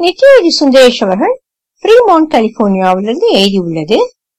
நித்யவதி சுந்தரேஷ் அவர்கள் ஃப்ரீமான் கலிபோர்னியாவிலிருந்து எழுதியுள்ளது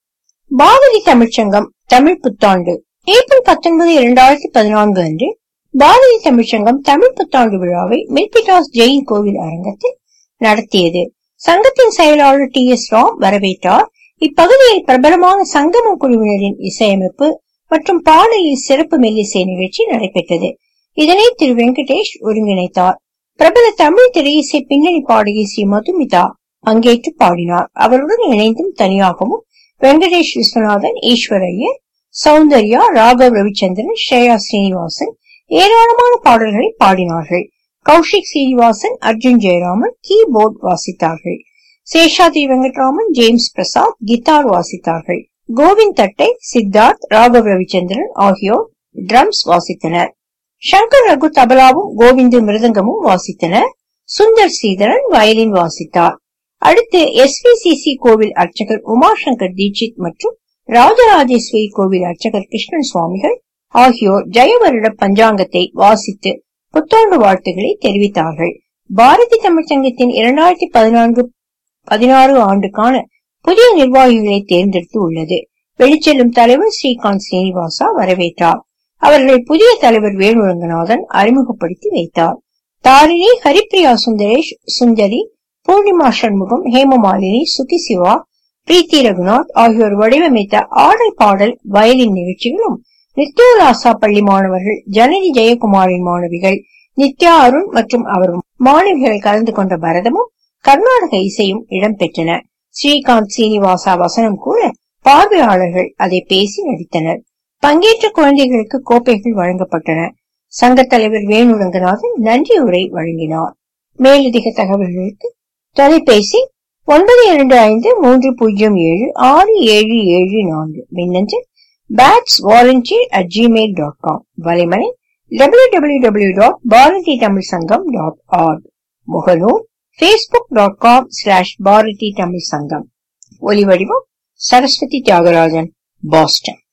பாரதி தமிழ்ச்சங்கம் தமிழ் புத்தாண்டு ஏப்ரல் பத்தொன்பது இரண்டாயிரத்தி பதினான்கு அன்று பாரதி தமிழ்ச்சங்கம் தமிழ் புத்தாண்டு விழாவை மில்பிட்டாஸ் ஜெயின் கோவில் அரங்கத்தில் நடத்தியது சங்கத்தின் செயலாளர் டி எஸ் ராம் வரவேற்றார் இப்பகுதியில் பிரபலமான சங்கமம் குழுவினரின் இசையமைப்பு மற்றும் பாடலில் சிறப்பு மெல்லிசை நிகழ்ச்சி நடைபெற்றது இதனை திரு வெங்கடேஷ் ஒருங்கிணைத்தார் பிரபல தமிழ் திரையிசை பின்னணி பாடகி ஸ்ரீ மதுமிதா பங்கேற்று பாடினார் அவருடன் இணைந்தும் தனியாகவும் வெங்கடேஷ் விஸ்வநாதன் ஈஸ்வரையர் சௌந்தர்யா ராகவ் ரவிச்சந்திரன் ஸ்ரேயா ஸ்ரீனிவாசன் ஏராளமான பாடல்களை பாடினார்கள் கௌஷிக் சீனிவாசன் அர்ஜுன் ஜெயராமன் கீபோர்ட் வாசித்தார்கள் சேஷாத்ரி வெங்கட்ராமன் ஜேம்ஸ் பிரசாத் கிட்டார் வாசித்தார்கள் கோவிந்த் தட்டை சித்தார்த் ராகவ் ரவிச்சந்திரன் ஆகியோர் ட்ரம்ஸ் வாசித்தனர் சங்கர் ரகு தபலாவும் கோவிந்து மிருதங்கமும் வாசித்தனர் சுந்தர் சீதரன் வயலின் வாசித்தார் அடுத்து எஸ்விசிசி கோவில் அர்ச்சகர் உமாசங்கர் தீட்சித் மற்றும் ராஜராஜேஸ்வரி கோவில் அர்ச்சகர் கிருஷ்ணன் சுவாமிகள் ஆகியோர் ஜெயவருட பஞ்சாங்கத்தை வாசித்து புத்தாண்டு வாழ்த்துக்களை தெரிவித்தார்கள் பாரதி தமிழ் சங்கத்தின் இரண்டாயிரத்தி பதினான்கு பதினாறு ஆண்டுக்கான புதிய நிர்வாகிகளை தேர்ந்தெடுத்து உள்ளது வெளிச்செல்லும் தலைவர் ஸ்ரீகாந்த் சீனிவாசா வரவேற்றார் அவர்கள் புதிய தலைவர் வேணுரங்கநாதன் அறிமுகப்படுத்தி வைத்தார் தாரிணி ஹரிப்பிரியா சுந்தரேஷ் சுந்தரி பூர்ணிமா சண்முகம் ஹேமமாலினி சுகி சிவா பிரீத்தி ரகுநாத் ஆகியோர் வடிவமைத்த ஆடல் பாடல் வயலின் நிகழ்ச்சிகளும் நித்யோலாசா பள்ளி மாணவர்கள் ஜனனி ஜெயக்குமாரின் மாணவிகள் நித்யா அருண் மற்றும் அவர் மாணவிகள் கலந்து கொண்ட பரதமும் கர்நாடக இசையும் இடம்பெற்றன ஸ்ரீகாந்த் சீனிவாசா வசனம் கூட பார்வையாளர்கள் அதை பேசி நடித்தனர் பங்கேற்ற குழந்தைகளுக்கு கோப்பைகள் வழங்கப்பட்டன சங்க தலைவர் வேணு ரங்கநாதன் நன்றி உரை வழங்கினார் மேலதிக தகவல்களுக்கு தொலைபேசி ஒன்பது இரண்டு ஐந்து மூன்று பூஜ்ஜியம் ஏழு ஆறு ஏழு ஏழு நான்கு மின்னஞ்சல் bats volunteer at Gmail dot com வலைமனை W W W dot Bharathi Tamil Sangam dot org முகநூல் Facebook dot com slash Bharathi Tamil Sangam ஒலி வடிவம் சரஸ்வதி தியாகராஜன் பாஸ்டன்